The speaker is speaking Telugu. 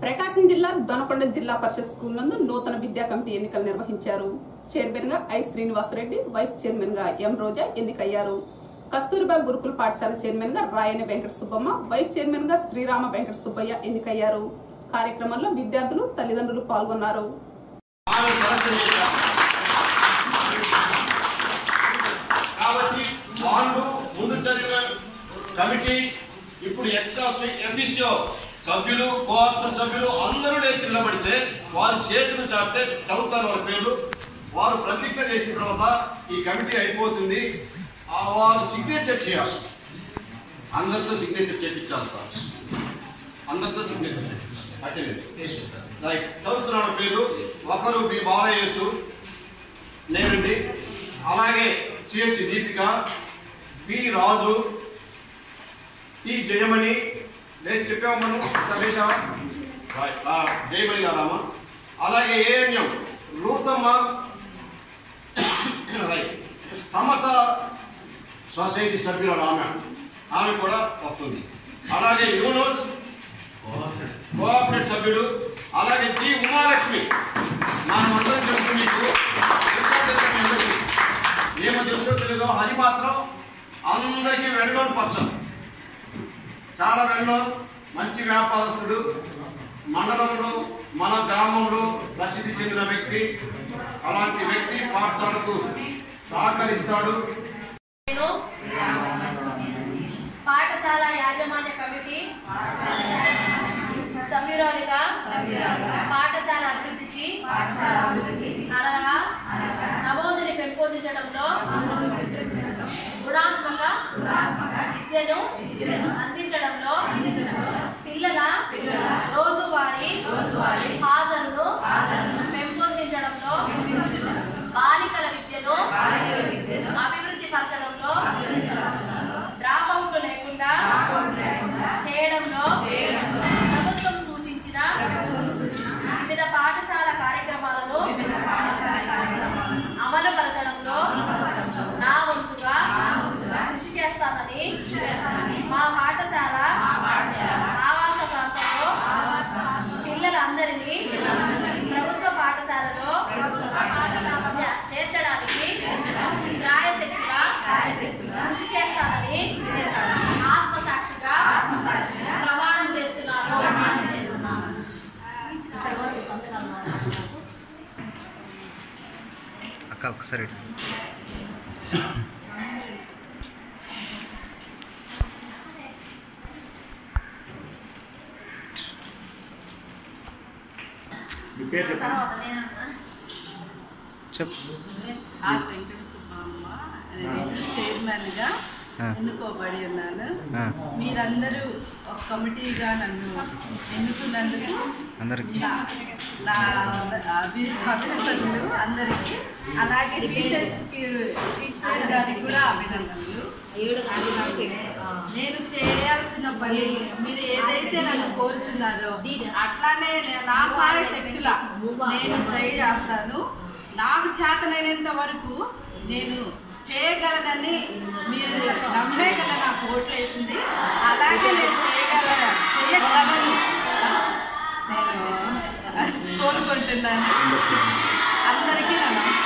ప్రకాశం జిల్లా దొనకొండ జిల్లా పరిషత్ స్కూల్ నందు నూతన విద్యా కమిటీ ఎన్నికలు నిర్వహించారు చైర్మన్ గా ఐ శ్రీనివాసరెడ్డి వైస్ చైర్మన్ గా ఎం రోజా ఎన్నికయ్యారు కస్తూరిబా గురుకుల పాఠశాల చైర్మన్ గా రాయని వెంకట సుబ్బమ్మ వైస్ చైర్మన్ గా శ్రీరామ వెంకట సుబ్బయ్య ఎన్నికయ్యారు కార్యక్రమంలో విద్యార్థులు తల్లిదండ్రులు పాల్గొన్నారు ఆమె సెలక్షన్ చేశారు కాబట్టి వాళ్ళు ముందు చదివిన కమిటీ ఇప్పుడు ఎక్స్ ఎఫీసీఓ సభ్యులు కోఆప్షన్ సభ్యులు అందరూ లేచి నిలబడితే వారి చేతులు చాపితే చదువుతారు వారి పేర్లు వారు ప్రతిజ్ఞ చేసిన తర్వాత ఈ కమిటీ అయిపోతుంది ఆ వారు సిగ్నేచర్ చేయాలి అందరితో సిగ్నేచర్ చేయించాలి సార్ అందరితో సిగ్నేచర్ చేయించాలి అటెండెన్స్ రైట్ చదువుతున్నాడు పేరు ఒకరు బి బాలయేసు నేనండి అలాగే C H Deepika P Raju T Jayamani లేదు చెప్పాము మనం సభేశ జయమణి గారమ్మ అలాగే ANM Ruthamma right Samatha society సభ్యురాలు ఆమె ఆమె కూడా వస్తుంది అలాగే యూనోస్ కోఆపరేట్ సభ్యుడు అలాగే జి ఉమాలక్ష్మి మనమందరం తెలుసు మీకు ఇంకా తెలుసు మీ అందరికీ. ఏమో తెలుసో తెలీదో హరి మాత్రం అందరికీ వెన్నోన్ పర్సన్ చాలా వెన్నోన్ మంచి వ్యాపారస్తుడు మండలంలో మన గ్రామంలో ప్రసిద్ధి చెందిన వ్యక్తి అలాంటి వ్యక్తి పాఠశాలకు సహకరిస్తాడు నేను పాఠశాల యాజమాన్య కమిటీ సభ్యురాలిగా పాఠశాల అభివృద్ధికి అనగా నమోదుని పెంపొందించడంలో గుణాత్మక విద్యను అందించడంలో పిల్లల రోజువారీ హాజరును పెంపొందించడంలో బాలికల విద్యను అభివృద్ధి పరచడంలో డ్రాప్ అవుట్ లేకుండా చేయడంలో ప్రభుత్వం సూచించిన వివిధ పాఠశాల కార్యక్రమాలను అమలు పరచడంలో నా వంతుగా కృషి చేస్తానని మా పాఠశాల ఆవాస ప్రాంతంలో పిల్లలందరినీ ప్రభుత్వ పాఠశాలలో చే- చేర్చడానికి శ్రాయశక్తిగా కృషి చేస్తానని ఆత్మసాక్షిగా ప్రమాణం చేస్తున్నాను ఇక్కడి వరకు సంతకాలు మాత్రం నాకు. అక్క ఒకసారి ఇటు. మీ పేరు చెప్పండి తర్వాత నేనన్నా చెప్పు ఆర్ వెంకట సుబ్బమ్మ నేను చైర్మన్గా ఆ. ఎన్నుకోబడి ఉన్నాను ఆ, మీరందరూ ఒక కమిటీగా నన్ను ఎన్నుకున్నందుకు అందరికి నా నా అభి- అభినందనలు అందరికీ అలాగే టీచర్స్కి టీచర్స్ గారికి కూడా అభినందనలు నేను చేయాల్సిన పని మీరు ఏదైతే నన్ను కోరుచున్నారో అట్లానే నే- నా సాయ శక్తుల నేను ట్రై చేస్తాను నాకు చేతనైనంత వరకు నేను చేయగలనని మీరు నమ్మే కదా నాకు ఓట్లు వేసింది అలాగే నేను చేయగల చేయగలను నేను కోరుకుంటున్నాను అందరికీ నా నమస్కారం